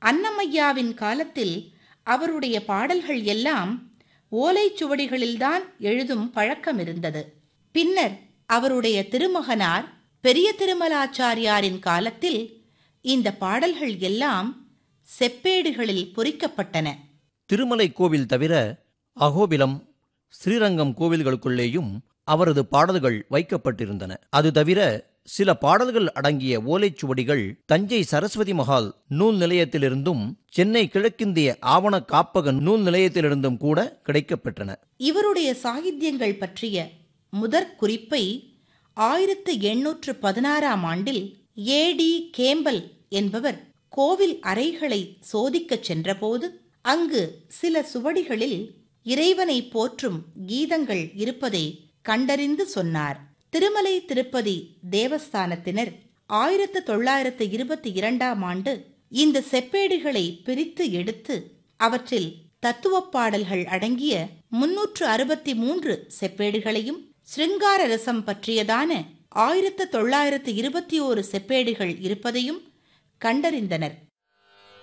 அன்னமையாவின் காலத்தில் அவருடைய பாடல்கள் எல்லாம் ஓலைச்சுவடிகளில்தான் எழுதும் பழக்கம் இருந்தது பின்னர் அவருடைய திருமகனார் பெரிய திருமலாச்சாரியாரின் காலத்தில் இந்த பாடல்கள் எல்லாம் செப்பேடுகளில் பொறிக்கப்பட்டன திருமலை கோவில் தவிர அகோபிலம் ஸ்ரீரங்கம் கோவில்களுக்குள்ளேயும் அவரது பாடல்கள் வைக்கப்பட்டிருந்தன அது தவிர சில பாடல்கள் அடங்கிய ஓலைச்சுவடிகள் தஞ்சை சரஸ்வதி மகால் நூல் நிலையத்திலிருந்தும் சென்னை கிழக்கிந்திய ஆவண காப்பக நூல் நிலையத்திலிருந்தும் கூட கிடைக்கப்பெற்றன இவருடைய சாகித்யங்கள் பற்றிய முதற் குறிப்பை ஆயிரத்து எண்ணூற்று பதினாறாம் ஆண்டில் ஏடி கேம்பல் என்பவர் கோவில் அறைகளை சோதிக்கச் சென்றபோது அங்கு சில சுவடிகளில் இறைவனை போற்றும் கீதங்கள் இருப்பதை கண்டறிந்து சொன்னார் திருமலை திருப்பதி தேவஸ்தானத்தினர் ஆயிரத்து தொள்ளாயிரத்து இருபத்தி இரண்டாம் ஆண்டு இந்த செப்பேடுகளை பிரித்து எடுத்து அவற்றில் தத்துவப் பாடல்கள் அடங்கிய முன்னூற்று அறுபத்தி மூன்று செப்பேடுகளையும் சிருங்கார ரசம் பற்றியதான ஆயிரத்து தொள்ளாயிரத்து இருபத்தி ஓரு செப்பேடுகள் இருப்பதையும் கண்டறிந்தனர்